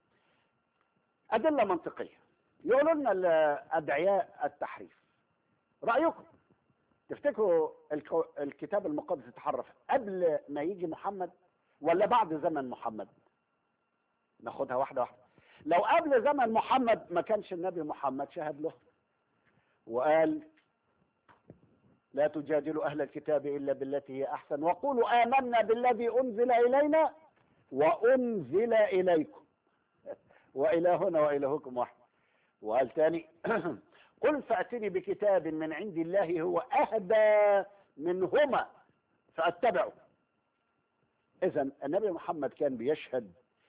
أدلة منطقية يقولوا لنا الأدعياء التحريف رأيكم تفتكروا الكتاب المقدس اتحرف قبل ما يجي محمد ولا بعد زمن محمد ناخدها واحدة واحدة لو قبل زمن محمد ما كانش النبي محمد شهد له وقال لا تجادلوا أهل الكتاب إلا بالتي هي أحسن وقولوا آمنا بالذي أنزل إلينا وأنزل إليكم وإلهنا وإلهكم واحد وقال تاني قل فأتني بكتاب من عند الله هو أهدى منهما فأتبعه إذا النبي محمد كان بيشهد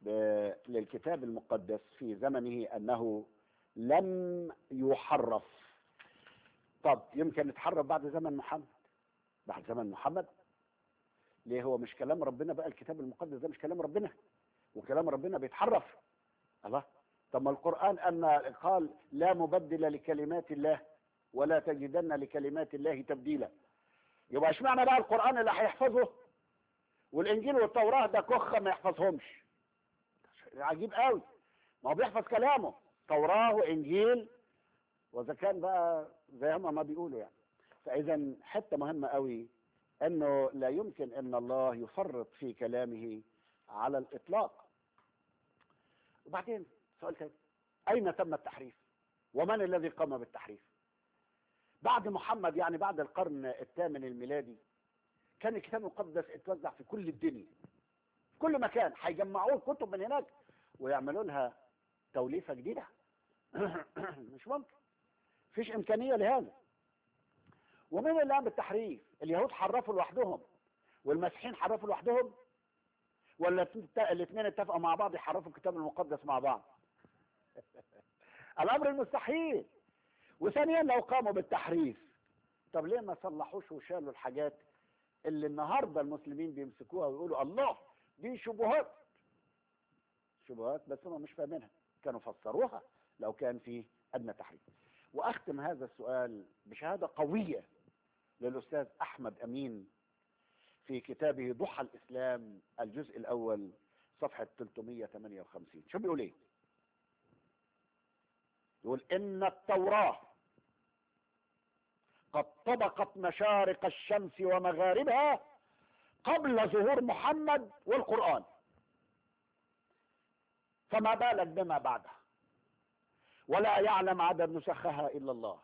ب- للكتاب المقدس في زمنه انه لم يحرف طب يمكن يتحرف بعد زمن محمد بعد زمن محمد ليه هو مش كلام ربنا بقى الكتاب المقدس ده مش كلام ربنا وكلام ربنا بيتحرف الله طب ما القرآن أن قال لا مبدل لكلمات الله ولا تجدن لكلمات الله تبديلا يبقى اشمعنى بقى القرآن اللي هيحفظه والإنجيل والتوراة ده كخة ما يحفظهمش عجيب قوي ما هو بيحفظ كلامه توراة وإنجيل وإذا كان بقى زي هما ما بيقولوا يعني فإذا حتة مهمة قوي أنه لا يمكن أن الله يفرط في كلامه على الإطلاق وبعدين سؤال تاني أين تم التحريف ومن الذي قام بالتحريف بعد محمد يعني بعد القرن الثامن الميلادي كان الكتاب المقدس اتوزع في كل الدنيا في كل مكان هيجمعوه الكتب من هناك ويعملوا لها توليفه جديده مش ممكن مفيش امكانيه لهذا ومين اللي قام بالتحريف اليهود حرفوا لوحدهم والمسيحيين حرفوا لوحدهم ولا الاثنين اتفقوا مع بعض يحرفوا الكتاب المقدس مع بعض الامر المستحيل وثانيا لو قاموا بالتحريف طب ليه ما صلحوش وشالوا الحاجات اللي النهارده المسلمين بيمسكوها ويقولوا الله دي شبهات شبهات بس هم مش فاهمينها كانوا فسروها لو كان في ادنى تحريف واختم هذا السؤال بشهاده قويه للاستاذ احمد امين في كتابه ضحى الاسلام الجزء الاول صفحه 358 شو بيقول ايه يقول ان التوراه قد طبقت مشارق الشمس ومغاربها قبل ظهور محمد والقرآن فما بالك بما بعدها ولا يعلم عدد نسخها إلا الله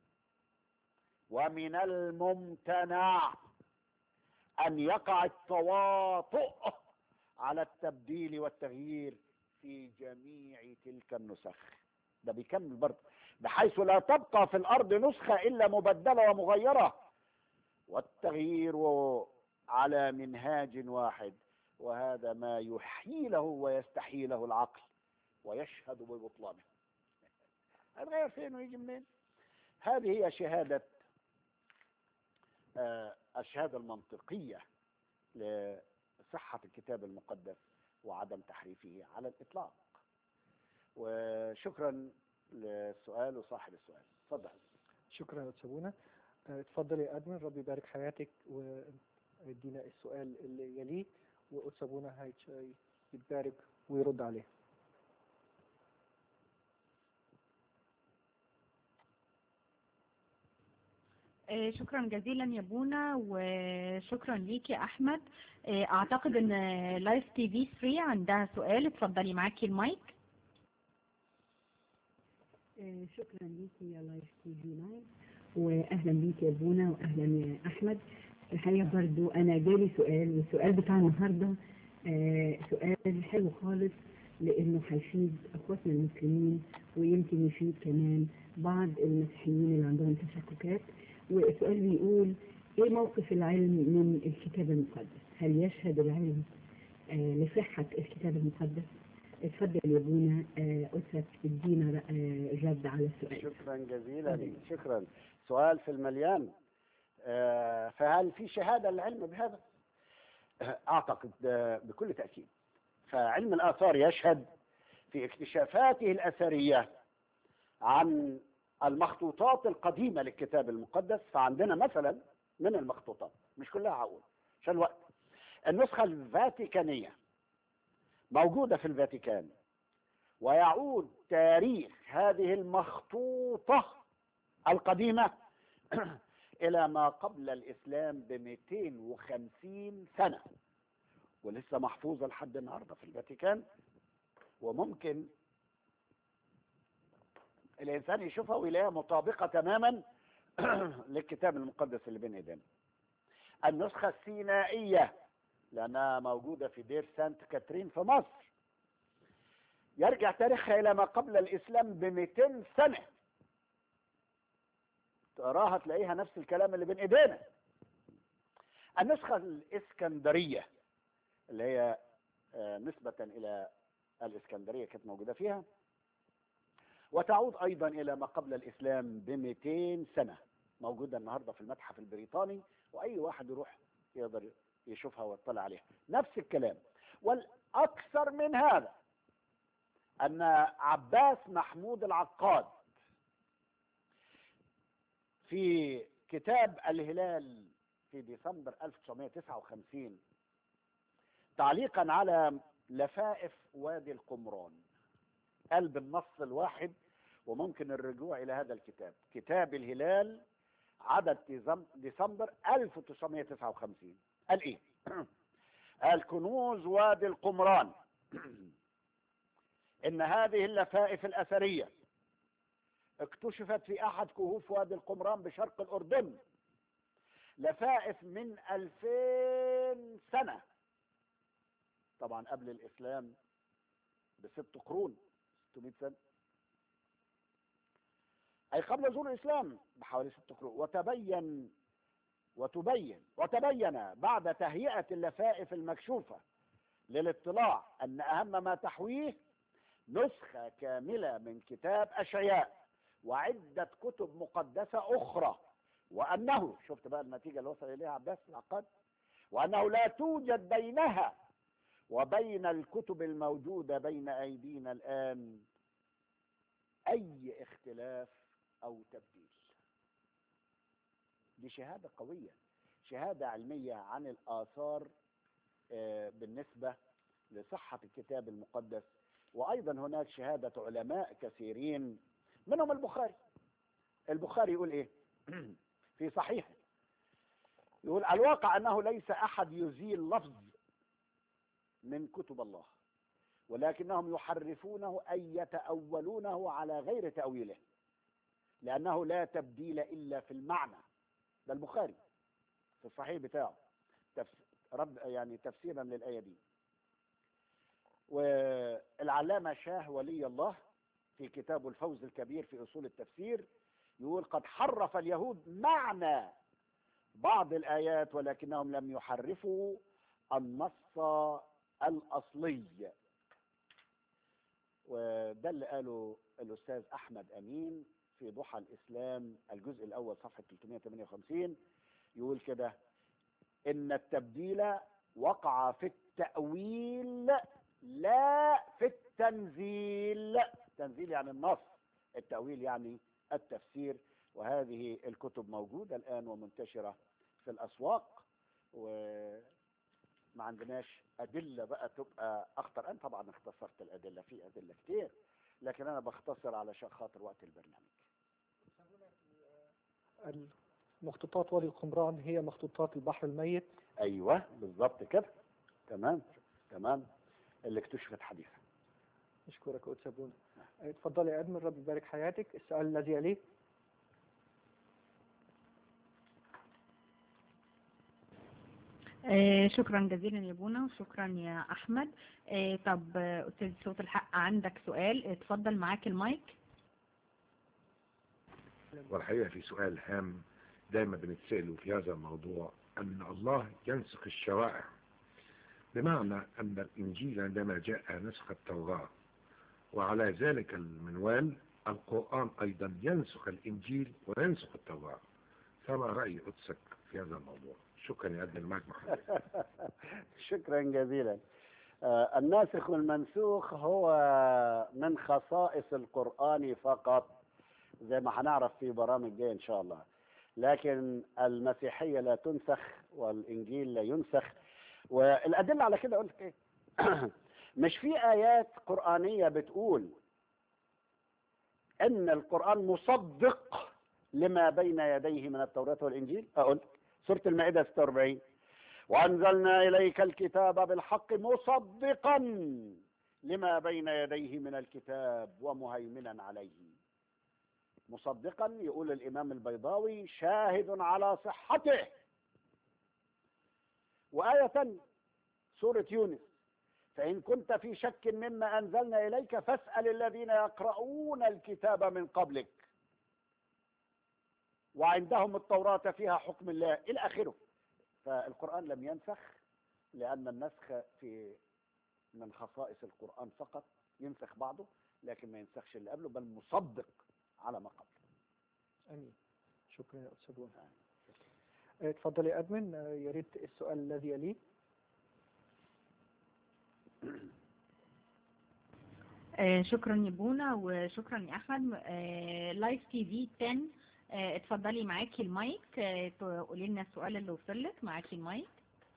ومن الممتنع أن يقع التواطؤ على التبديل والتغيير في جميع تلك النسخ ده بيكمل برضه بحيث لا تبقى في الأرض نسخة إلا مبدلة ومغيرة والتغيير على منهاج واحد وهذا ما يحيله ويستحيله العقل ويشهد ببطلانه هتغير فين ويجي منين هذه هي شهادة آه الشهادة المنطقية لصحة الكتاب المقدس وعدم تحريفه على الإطلاق وشكرا للسؤال وصاحب السؤال تفضل شكرا يا أستاذ بونا آه، اتفضل يا أدمن ربي يبارك حياتك ويدينا السؤال اللي يليه وأستاذ بونا هيت- يتبارك ويرد عليه آه، شكرا جزيلا يا بونا وشكرا ليك يا احمد آه، اعتقد ان لايف تي في 3 عندها سؤال اتفضلي معاكي المايك آه، شكرا ليكي يا لايف تي في 9 واهلا بيك يا بونا واهلا يا احمد الحقيقه برضو انا جالي سؤال والسؤال بتاع النهارده آه، سؤال حلو خالص لانه هيفيد اخواتنا المسلمين ويمكن يفيد كمان بعض المسيحيين اللي عندهم تشككات والسؤال بيقول ايه موقف العلم من الكتاب المقدس؟ هل يشهد العلم آه، لصحه الكتاب المقدس؟ اتفضل يا بونا آه، أسرة ادينا بقى رد على السؤال شكرا جزيلا شكرا سؤال في المليان آه، فهل في شهادة للعلم بهذا آه، أعتقد آه، بكل تأكيد فعلم الآثار يشهد في اكتشافاته الأثرية عن المخطوطات القديمة للكتاب المقدس فعندنا مثلا من المخطوطات مش كلها هقول عشان الوقت النسخة الفاتيكانية موجودة في الفاتيكان ويعود تاريخ هذه المخطوطة القديمة إلى ما قبل الإسلام ب 250 سنة ولسه محفوظة لحد النهاردة في الفاتيكان وممكن الإنسان يشوفها ويلاقيها مطابقة تماما للكتاب المقدس اللي بين ايدينا النسخة السينائية لأنها موجودة في دير سانت كاترين في مصر يرجع تاريخها إلى ما قبل الإسلام ب 200 سنة تقراها تلاقيها نفس الكلام اللي بين إيدينا النسخة الإسكندرية اللي هي آه، نسبة إلى الإسكندرية كانت موجودة فيها وتعود أيضا إلى ما قبل الإسلام ب 200 سنة موجودة النهاردة في المتحف البريطاني وأي واحد يروح يقدر يشوفها ويطلع عليها نفس الكلام والأكثر من هذا أن عباس محمود العقاد في كتاب الهلال في ديسمبر 1959 تعليقا على لفائف وادي القمران قال بالنص الواحد وممكن الرجوع إلى هذا الكتاب كتاب الهلال عدد ديزم- ديسمبر 1959 قال إيه قال كنوز وادي القمران إن هذه اللفائف الأثرية اكتشفت في أحد كهوف وادي القمران بشرق الأردن لفائف من ألفين سنة طبعا قبل الإسلام بست قرون 600 سنة أي قبل ظهور الإسلام بحوالي ست قرون وتبين وتبين وتبين بعد تهيئة اللفائف المكشوفة للاطلاع أن أهم ما تحويه نسخة كاملة من كتاب أشعياء وعدة كتب مقدسة أخرى وأنه شفت بقى النتيجة اللي وصل إليها عباس العقاد وأنه لا توجد بينها وبين الكتب الموجودة بين أيدينا الآن أي اختلاف أو تبديل دي شهادة قوية شهادة علمية عن الآثار آه، بالنسبة لصحة الكتاب المقدس وأيضا هناك شهادة علماء كثيرين منهم البخاري البخاري يقول إيه في صحيحه يقول الواقع أنه ليس أحد يزيل لفظ من كتب الله ولكنهم يحرفونه أي يتأولونه على غير تأويله لأنه لا تبديل إلا في المعنى ده البخاري في الصحيح بتاعه تفس... رب يعني تفسيرا للآية دي والعلامة شاه ولي الله في كتابه الفوز الكبير في أصول التفسير يقول قد حرف اليهود معنى بعض الآيات ولكنهم لم يحرفوا النص الأصلي وده اللي قاله الأستاذ أحمد أمين في ضحى الإسلام الجزء الأول صفحة 358 يقول كده إن التبديل وقع في التأويل لا في التنزيل تنزيل يعني النص التأويل يعني التفسير وهذه الكتب موجودة الآن ومنتشرة في الأسواق وما عندناش أدلة بقى تبقى أخطر أنا طبعا اختصرت الأدلة في أدلة كتير لكن أنا بختصر علشان خاطر وقت البرنامج مخطوطات وادي القمران هي مخطوطات البحر الميت أيوة بالظبط كده تمام تمام اللي اكتشفت حديثا نشكرك قدس أبونا اتفضل يا أدمن رب يبارك حياتك السؤال الذي يليه آه، شكرا جزيلا يا بونا وشكرا يا احمد آه، طب آه، استاذ صوت الحق عندك سؤال اتفضل معاك المايك والحقيقة في سؤال هام دايما بنتسأله في هذا الموضوع أن الله ينسخ الشرائع بمعنى أن الإنجيل عندما جاء نسخ التوراة وعلى ذلك المنوال القرآن أيضا ينسخ الإنجيل وينسخ التوراة فما رأي قدسك في هذا الموضوع شكرا يا أدنى المايك محمد شكرا جزيلا آه، الناسخ والمنسوخ هو من خصائص القرآن فقط زي ما هنعرف في برامج جاية إن شاء الله لكن المسيحية لا تنسخ والإنجيل لا ينسخ والأدلة على كده قلت إيه مش في آيات قرآنية بتقول إن القرآن مصدق لما بين يديه من التوراة والإنجيل أقول سورة المائدة 46 وأنزلنا إليك الكتاب بالحق مصدقا لما بين يديه من الكتاب ومهيمنا عليه مصدقا يقول الإمام البيضاوي شاهد على صحته وآية تانية سورة يونس فإن كنت في شك مما أنزلنا إليك فاسأل الذين يقرؤون الكتاب من قبلك وعندهم التوراة فيها حكم الله إلى آخره فالقرآن لم ينسخ لأن النسخ في من خصائص القرآن فقط ينسخ بعضه لكن ما ينسخش اللي قبله بل مصدق على ما قبله امين شكرا يا استاذ بونا آه، اتفضل يا ادمن آه، يا ريت السؤال الذي يليه آه، شكرا يا بونا وشكرا يا احمد آه، لايف تي في 10 آه، اتفضلي معاكي المايك آه، تقولي لنا السؤال اللي وصل لك معاكي المايك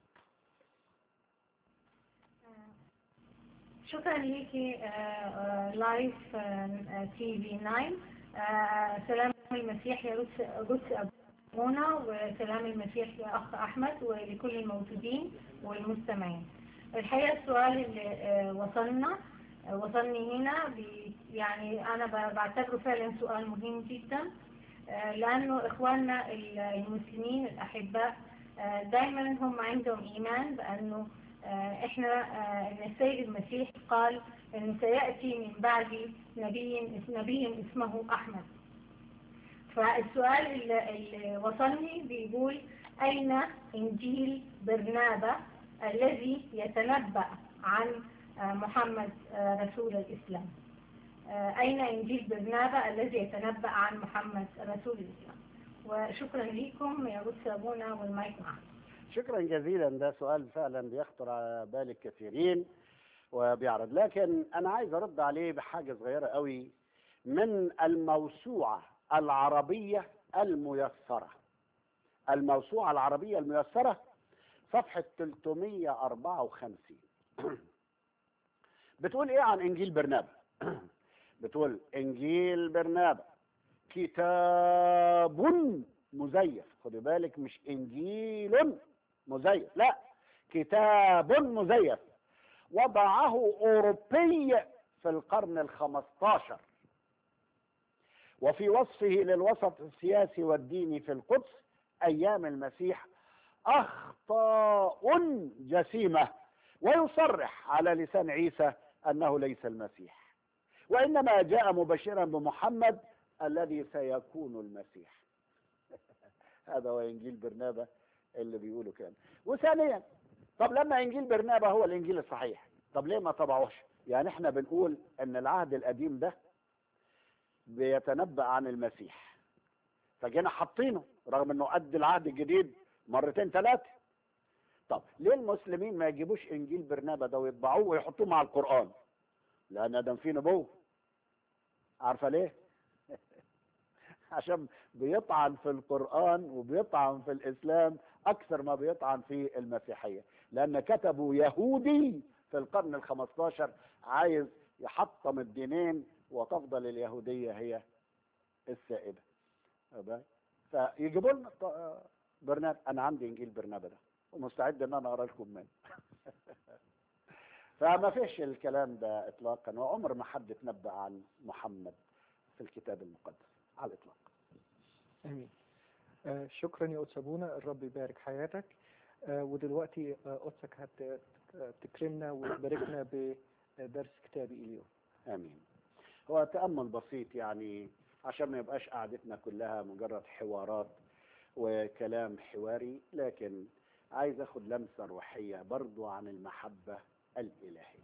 شكرا ليكي آه، آه، لايف تي في 9 آه، سلام المسيح يا قدس قدس أبونا وسلام المسيح يا أخ أحمد ولكل الموجودين والمستمعين الحقيقة السؤال اللي آه، وصلنا آه، وصلني هنا بي- يعني أنا ب- بعتبره فعلا سؤال مهم جدا آه، لأنه إخواننا ال- المسلمين الأحباء آه، دايما هم عندهم إيمان بأنه آه، إحنا آه، إن السيد المسيح قال إنه سيأتي من بعد نبي نبي اسمه أحمد فالسؤال اللي اللي وصلني بيقول أين إنجيل برنابا الذي يتنبأ عن آه، محمد آه، رسول الإسلام آه، أين إنجيل برنابا الذي يتنبأ عن محمد رسول الإسلام وشكرا لكم يا قدس أبونا والمايك معك شكرا جزيلا ده سؤال فعلا بيخطر على بال الكثيرين وبيعرض لكن انا عايز ارد عليه بحاجه صغيره قوي من الموسوعه العربيه الميسره الموسوعه العربيه الميسره صفحه 354 بتقول ايه عن انجيل برنابا بتقول انجيل برنابا كتاب مزيف خدي بالك مش انجيل مزيف لا كتاب مزيف وضعه اوروبي في القرن الخمستاشر وفي وصفه للوسط السياسي والديني في القدس ايام المسيح اخطاء جسيمه ويصرح على لسان عيسى انه ليس المسيح وانما جاء مبشرا بمحمد الذي سيكون المسيح هذا هو انجيل برنابا اللي بيقولوا كان وثانيا طب لما انجيل برنابا هو الانجيل الصحيح طب ليه ما طبعوش يعني احنا بنقول ان العهد القديم ده بيتنبأ عن المسيح فجينا حاطينه رغم انه قد العهد الجديد مرتين ثلاثه طب ليه المسلمين ما يجيبوش انجيل برنابا ده ويطبعوه ويحطوه مع القران لان ده فيه نبوه عارفه ليه عشان بيطعن في القرآن وبيطعن في الإسلام أكثر ما بيطعن في المسيحية لأن كتبوا يهودي في القرن الخمستاشر عايز يحطم الدينين وتفضل اليهودية هي السائدة أبا؟ فيجيبوا لنا ط- برنابا أنا عندي إنجيل برنابا ده ومستعد إن أنا أقرأ لكم منه فما فيش الكلام ده إطلاقا وعمر ما حد اتنبأ عن محمد في الكتاب المقدس على الإطلاق امين آه، شكرا يا قدس ابونا الرب يبارك حياتك آه، ودلوقتي آه، قدسك هت- تكرمنا وتباركنا بدرس كتابي اليوم امين هو تامل بسيط يعني عشان ما يبقاش قعدتنا كلها مجرد حوارات وكلام حواري لكن عايز اخد لمسه روحيه برضو عن المحبه الالهيه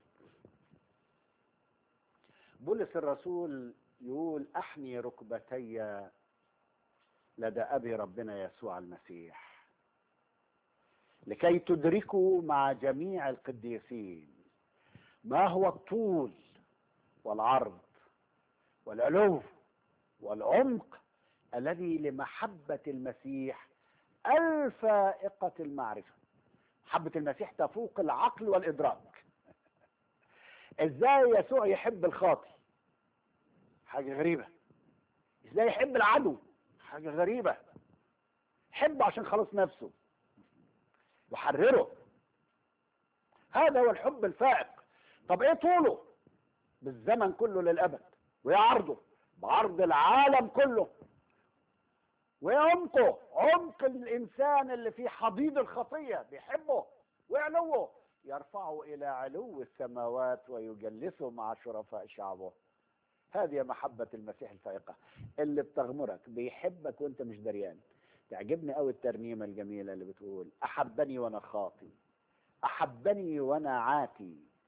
بولس الرسول يقول احني ركبتي لدى ابي ربنا يسوع المسيح لكي تدركوا مع جميع القديسين ما هو الطول والعرض والعلو والعمق الذي لمحبة المسيح الفائقة المعرفة محبة المسيح تفوق العقل والإدراك ازاي يسوع يحب الخاطي حاجة غريبة ازاي يحب العدو حاجة غريبة حبه عشان خلاص نفسه يحرره هذا هو الحب الفائق طب ايه طوله بالزمن كله للابد وايه عرضه بعرض العالم كله وايه عمقه عمق الانسان اللي في حضيض الخطيه بيحبه وعلوه يرفعه الى علو السماوات ويجلسه مع شرفاء شعبه هذه محبة المسيح الفائقة اللي بتغمرك بيحبك وانت مش دريان تعجبني قوي الترنيمة الجميلة اللي بتقول أحبني وأنا خاطي أحبني وأنا عاتي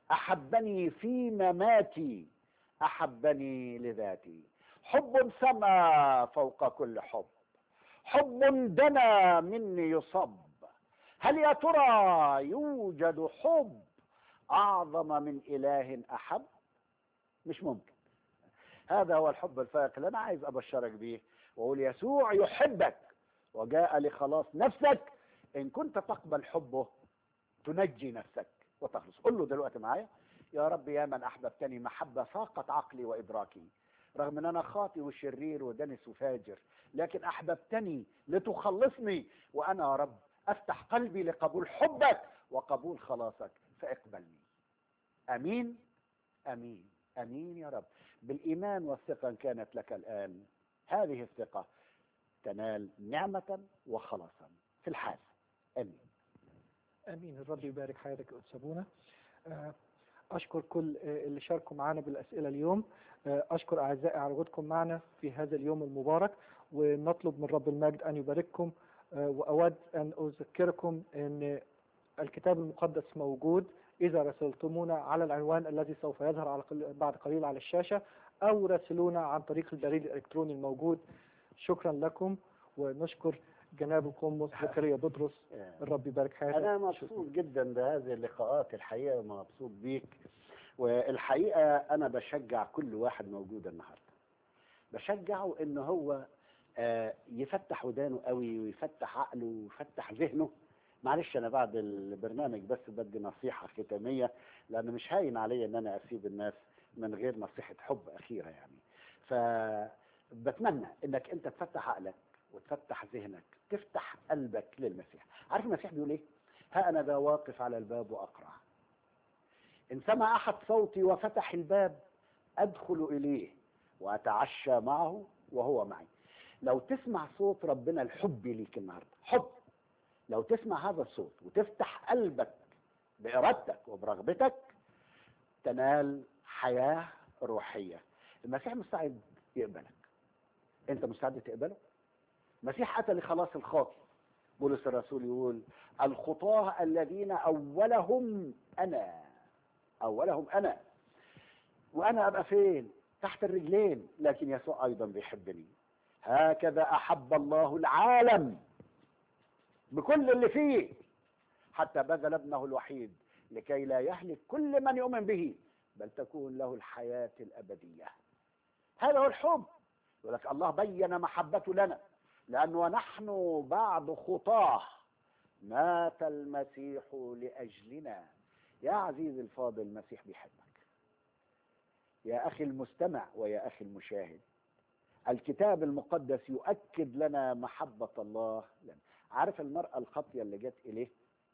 أحبني في مماتي أحبني لذاتي حب سما فوق كل حب حب دنا مني يصب هل يا ترى يوجد حب أعظم من إله أحب مش ممكن هذا هو الحب الفائق اللي أنا عايز أبشرك بيه وأقول يسوع يحبك وجاء لخلاص نفسك إن كنت تقبل حبه تنجي نفسك وتخلص قل له دلوقتي معايا يا رب يا من أحببتني محبة فاقت عقلي وإدراكي رغم أن أنا خاطي وشرير ودنس وفاجر لكن أحببتني لتخلصني وأنا يا رب أفتح قلبي لقبول حبك وقبول خلاصك فاقبلني أمين أمين أمين يا رب بالإيمان والثقة إن كانت لك الآن هذه الثقة تنال نعمة وخلاصا في الحال أمين امين الرب يبارك حياتك يا استاذ سابونا آه، اشكر كل آه، اللي شاركوا معنا بالاسئله اليوم آه، اشكر اعزائي على وجودكم معنا في هذا اليوم المبارك ونطلب من رب المجد ان يبارككم آه، واود ان اذكركم ان الكتاب المقدس موجود اذا رسلتمونا على العنوان الذي سوف يظهر على قل- بعد قليل على الشاشه او راسلونا عن طريق البريد الالكتروني الموجود شكرا لكم ونشكر جناب القمص زكريا بطرس الرب يبارك حياتك أنا مبسوط جدا بهذه اللقاءات الحقيقة مبسوط بيك والحقيقة أنا بشجع كل واحد موجود النهاردة بشجعه إن هو آه، يفتح ودانه قوي ويفتح عقله ويفتح ذهنه معلش أنا بعد البرنامج بس بدي نصيحة ختامية لأن مش هاين عليا إن أنا أسيب الناس من غير نصيحة حب أخيرة يعني فبتمنى إنك أنت تفتح عقلك وتفتح ذهنك تفتح قلبك للمسيح عارف المسيح بيقول ايه ها انا ذا واقف على الباب واقرع ان سمع احد صوتي وفتح الباب ادخل اليه واتعشى معه وهو معي لو تسمع صوت ربنا الحب ليك النهارده حب لو تسمع هذا الصوت وتفتح قلبك بارادتك وبرغبتك تنال حياه روحيه المسيح مستعد يقبلك انت مستعد تقبله المسيح اتى لخلاص الخاطئ بولس الرسول يقول الخطاة الذين أولهم أنا أولهم أنا وأنا أبقى فين تحت الرجلين لكن يسوع أيضا بيحبني هكذا أحب الله العالم بكل اللي فيه حتى بذل ابنه الوحيد لكي لا يهلك كل من يؤمن به بل تكون له الحياة الأبدية هذا هو الحب يقول لك الله بين محبته لنا لأنه نحن بعد خطاه مات المسيح لأجلنا يا عزيزي الفاضل المسيح بيحبك يا أخي المستمع ويا أخي المشاهد الكتاب المقدس يؤكد لنا محبة الله لنا عارف المرأة الخاطية اللي جت إليه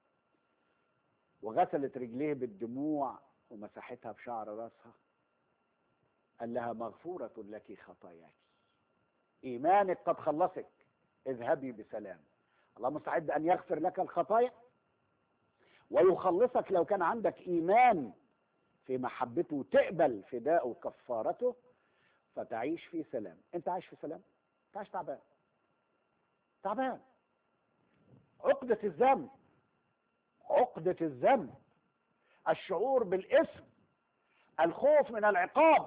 وغسلت رجليه بالدموع ومسحتها بشعر راسها قال لها مغفورة لك خطاياك إيمانك قد خلصك اذهبي بسلام الله مستعد أن يغفر لك الخطايا ويخلصك لو كان عندك إيمان في محبته تقبل فداءه وكفارته فتعيش في سلام انت عايش في سلام انت عايش تعبان تعبان عقدة الذنب عقدة الذنب الشعور بالاسم الخوف من العقاب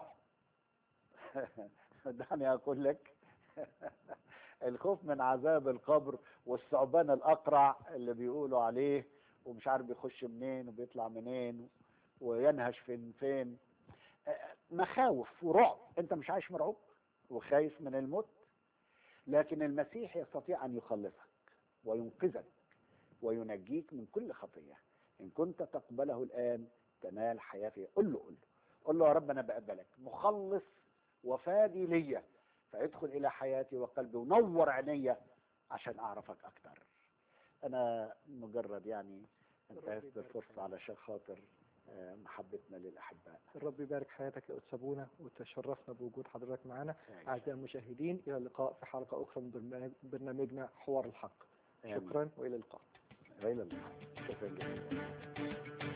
دعني اقول لك الخوف من عذاب القبر والثعبان الاقرع اللي بيقولوا عليه ومش عارف بيخش منين وبيطلع منين وينهش فين فين مخاوف ورعب انت مش عايش مرعوب وخايف من الموت لكن المسيح يستطيع ان يخلصك وينقذك وينجيك من كل خطيه ان كنت تقبله الان تنال حياه فيه قل له قل له قل له يا رب انا بقبلك مخلص وفادي ليا فادخل الى حياتي وقلبي ونور عينيا عشان اعرفك اكتر انا مجرد يعني انتهزت الفرصه علشان خاطر آه، محبتنا للاحباء الرب يبارك حياتك يا أستاذ سابونا وتشرفنا بوجود حضرتك معنا أعزائي المشاهدين إلى اللقاء في حلقة أخرى من برنامج- برنامجنا حوار الحق آمين. شكرا وإلى اللقاء الى اللقاء شكرا جزيلا